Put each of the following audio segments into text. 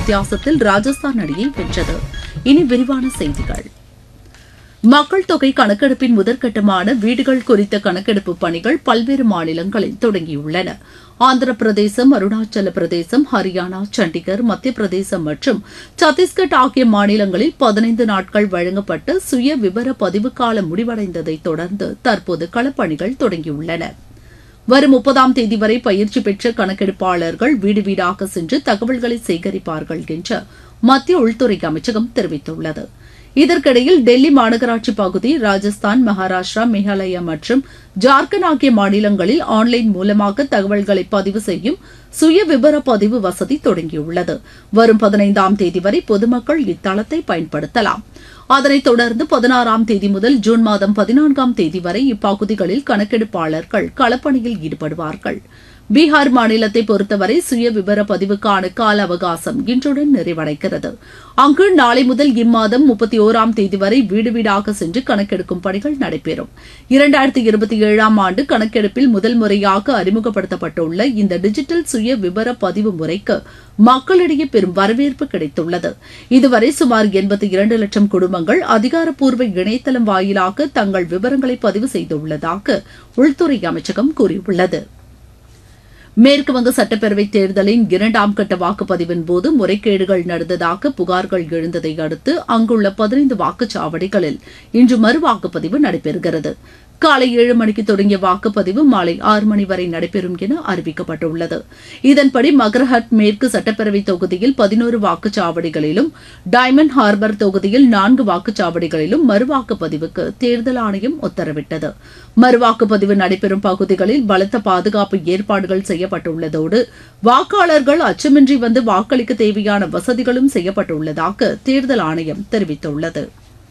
வித்தியாசத்தில் ராஜஸ்தான் அணியை வென்றது இனி விரிவான செய்திகள் மக்கள் தொகை கணக்கெடுப்பின் முதற்கட்டமான வீடுகள் குறித்த கணக்கெடுப்பு பணிகள் பல்வேறு மாநிலங்களில் தொடங்கியுள்ளன ஆந்திர பிரதேசம் அருணாச்சல பிரதேசம் ஹரியானா சண்டிகர் மத்திய பிரதேசம் மற்றும் சத்தீஸ்கட் ஆகிய மாநிலங்களில் பதினைந்து நாட்கள் வழங்கப்பட்ட சுய விவர பதிவு காலம் முடிவடைந்ததை தொடர்ந்து தற்போது களப்பணிகள் தொடங்கியுள்ளன வரும் முப்பதாம் தேதி வரை பயிற்சி பெற்ற கணக்கெடுப்பாளர்கள் வீடு வீடாக சென்று தகவல்களை சேகரிப்பார்கள் என்று மத்திய உள்துறை அமைச்சகம் தெரிவித்துள்ளது இதற்கிடையில் டெல்லி மாநகராட்சி பகுதி ராஜஸ்தான் மகாராஷ்டிரா மேகாலயா மற்றும் ஜார்க்கண்ட் ஆகிய மாநிலங்களில் ஆன்லைன் மூலமாக தகவல்களை பதிவு செய்யும் சுய விபர பதிவு வசதி தொடங்கியுள்ளது வரும் பதினைந்தாம் தேதி வரை பொதுமக்கள் இத்தளத்தை பயன்படுத்தலாம் அதனைத் தொடர்ந்து பதினாறாம் தேதி முதல் ஜூன் மாதம் பதினான்காம் தேதி வரை இப்பகுதிகளில் கணக்கெடுப்பாளர்கள் களப்பணியில் ஈடுபடுவார்கள் பீகார் மாநிலத்தை பொறுத்தவரை சுய விவர பதிவுக்கான கால அவகாசம் இன்றுடன் நிறைவடைகிறது அங்கு நாளை முதல் இம்மாதம் முப்பத்தி ஓராம் தேதி வரை வீடு வீடாக சென்று கணக்கெடுக்கும் பணிகள் நடைபெறும் இரண்டாயிரத்தி இருபத்தி ஏழாம் ஆண்டு கணக்கெடுப்பில் முதல் முறையாக அறிமுகப்படுத்தப்பட்டுள்ள இந்த டிஜிட்டல் சுய விவர பதிவு முறைக்கு மக்களிடையே பெரும் வரவேற்பு கிடைத்துள்ளது இதுவரை சுமார் எண்பத்தி இரண்டு லட்சம் குடும்பங்கள் அதிகாரப்பூர்வ இணையதளம் வாயிலாக தங்கள் விவரங்களை பதிவு செய்துள்ளதாக உள்துறை அமைச்சகம் கூறியுள்ளது மேற்குவங்க சட்டப்பேரவைத் தேர்தலின் இரண்டாம் கட்ட வாக்குப்பதிவின் போது முறைகேடுகள் நடந்ததாக புகார்கள் எழுந்ததை அடுத்து அங்குள்ள பதினைந்து வாக்குச்சாவடிகளில் இன்று மறுவாக்குப்பதிவு நடைபெறுகிறது காலை ஏழு மணிக்கு தொடங்கிய வாக்குப்பதிவு மாலை ஆறு மணி வரை நடைபெறும் என அறிவிக்கப்பட்டுள்ளது இதன்படி மகரஹட் மேற்கு சட்டப்பேரவை தொகுதியில் பதினோரு வாக்குச்சாவடிகளிலும் டைமண்ட் ஹார்பர் தொகுதியில் நான்கு வாக்குச்சாவடிகளிலும் மறுவாக்குப்பதிவுக்கு தேர்தல் ஆணையம் உத்தரவிட்டது மறுவாக்குப்பதிவு நடைபெறும் பகுதிகளில் பலத்த பாதுகாப்பு ஏற்பாடுகள் செய்யப்பட்டுள்ளதோடு வாக்காளர்கள் அச்சமின்றி வந்து வாக்களிக்க தேவையான வசதிகளும் செய்யப்பட்டுள்ளதாக தேர்தல் ஆணையம் தெரிவித்துள்ளது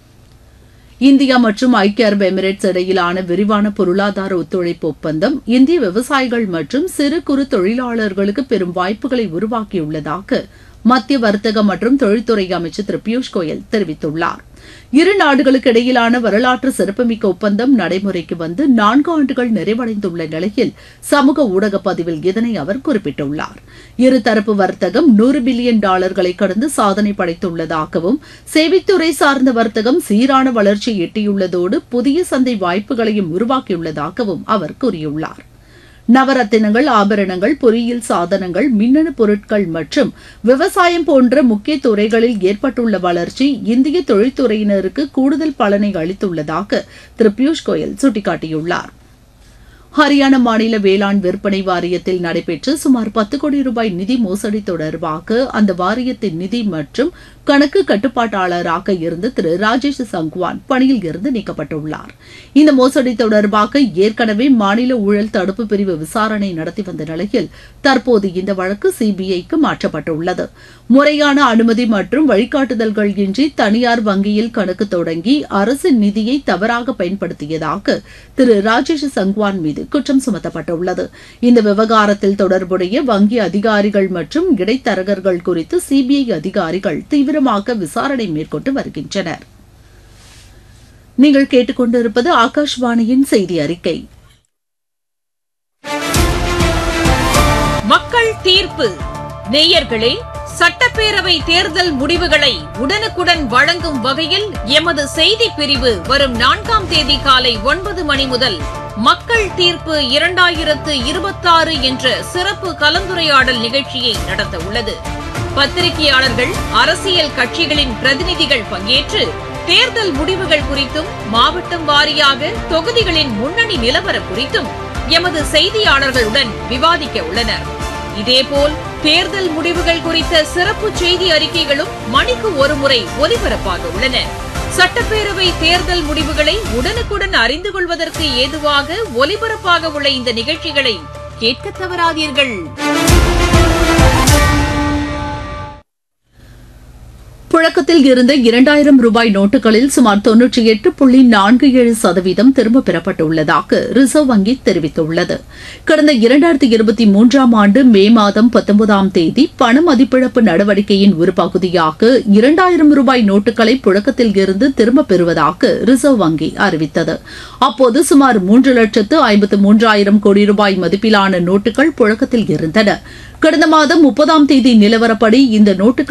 இந்தியா மற்றும் ஐக்கிய அரபு எமிரேட்ஸ் இடையிலான விரிவான பொருளாதார ஒத்துழைப்பு ஒப்பந்தம் இந்திய விவசாயிகள் மற்றும் சிறு குறு தொழிலாளர்களுக்கு பெரும் வாய்ப்புகளை உருவாக்கியுள்ளதாக மத்திய வர்த்தக மற்றும் தொழில்துறை அமைச்சர் திரு பியூஷ் கோயல் தெரிவித்துள்ளார் இரு நாடுகளுக்கு இடையிலான வரலாற்று சிறப்புமிக்க ஒப்பந்தம் நடைமுறைக்கு வந்து நான்கு ஆண்டுகள் நிறைவடைந்துள்ள நிலையில் சமூக ஊடக பதிவில் இதனை அவர் குறிப்பிட்டுள்ளார் இருதரப்பு வர்த்தகம் நூறு பில்லியன் டாலர்களை கடந்து சாதனை படைத்துள்ளதாகவும் சேவைத்துறை சார்ந்த வர்த்தகம் சீரான வளர்ச்சியை எட்டியுள்ளதோடு புதிய சந்தை வாய்ப்புகளையும் உருவாக்கியுள்ளதாகவும் அவர் கூறியுள்ளார் நவரத்தினங்கள் ஆபரணங்கள் பொறியியல் சாதனங்கள் மின்னணு பொருட்கள் மற்றும் விவசாயம் போன்ற முக்கிய துறைகளில் ஏற்பட்டுள்ள வளர்ச்சி இந்திய தொழில்துறையினருக்கு கூடுதல் பலனை அளித்துள்ளதாக திரு பியூஷ் கோயல் சுட்டிக்காட்டியுள்ளார் ஹரியானா மாநில வேளாண் விற்பனை வாரியத்தில் நடைபெற்ற சுமார் பத்து கோடி ரூபாய் நிதி மோசடி தொடர்பாக அந்த வாரியத்தின் நிதி மற்றும் கணக்கு கட்டுப்பாட்டாளராக இருந்த திரு ராஜேஷ் சங்வான் பணியில் இருந்து நீக்கப்பட்டுள்ளார் இந்த மோசடி தொடர்பாக ஏற்கனவே மாநில ஊழல் தடுப்பு பிரிவு விசாரணை நடத்தி வந்த நிலையில் தற்போது இந்த வழக்கு சிபிஐக்கு மாற்றப்பட்டுள்ளது முறையான அனுமதி மற்றும் வழிகாட்டுதல்கள் இன்றி தனியார் வங்கியில் கணக்கு தொடங்கி அரசின் நிதியை தவறாக பயன்படுத்தியதாக திரு ராஜேஷ் சங்வான் மீது குற்றம் சுமத்தப்பட்டுள்ளது இந்த விவகாரத்தில் தொடர்புடைய வங்கி அதிகாரிகள் மற்றும் இடைத்தரகர்கள் குறித்து சிபிஐ அதிகாரிகள் தீவிரமாக விசாரணை மேற்கொண்டு வருகின்றனர் நீங்கள் கேட்டுக்கொண்டிருப்பது ஆகாஷ்வாணியின் செய்தி அறிக்கை மக்கள் தீர்ப்பு நேயர்களே சட்டப்பேரவை தேர்தல் முடிவுகளை உடனுக்குடன் வழங்கும் வகையில் எமது செய்தி பிரிவு வரும் நான்காம் தேதி காலை ஒன்பது மணி முதல் மக்கள் தீர்ப்பு இரண்டாயிரத்து இருபத்தாறு என்ற சிறப்பு கலந்துரையாடல் நிகழ்ச்சியை நடத்த உள்ளது பத்திரிகையாளர்கள் அரசியல் கட்சிகளின் பிரதிநிதிகள் பங்கேற்று தேர்தல் முடிவுகள் குறித்தும் மாவட்டம் வாரியாக தொகுதிகளின் முன்னணி நிலவரம் குறித்தும் எமது செய்தியாளர்களுடன் விவாதிக்க உள்ளனர் இதேபோல் தேர்தல் முடிவுகள் குறித்த சிறப்பு செய்தி அறிக்கைகளும் மணிக்கு ஒருமுறை ஒலிபரப்பாக உள்ளன சட்டப்பேரவை தேர்தல் முடிவுகளை உடனுக்குடன் அறிந்து கொள்வதற்கு ஏதுவாக ஒலிபரப்பாக உள்ள இந்த நிகழ்ச்சிகளை கேட்க தவறாதீர்கள் புழக்கத்தில் இருந்த இரண்டாயிரம் ரூபாய் நோட்டுகளில் சுமார் தொன்னூற்றி எட்டு புள்ளி நான்கு ஏழு சதவீதம் திரும்பப் பெறப்பட்டுள்ளதாக ரிசர்வ் வங்கி தெரிவித்துள்ளது கடந்த இரண்டாயிரத்தி இருபத்தி மூன்றாம் ஆண்டு மே மாதம் பத்தொன்பதாம் தேதி பண மதிப்பிழப்பு நடவடிக்கையின் ஒரு பகுதியாக இரண்டாயிரம் ரூபாய் நோட்டுகளை புழக்கத்தில் இருந்து திரும்பப் பெறுவதாக ரிசர்வ் வங்கி அறிவித்தது அப்போது சுமார் மூன்று லட்சத்து ஐம்பத்து மூன்றாயிரம் கோடி ரூபாய் மதிப்பிலான நோட்டுகள் புழக்கத்தில் இருந்தன கடந்த மாதம் முப்பதாம் தேதி நிலவரப்படி இந்த நோட்டுகள்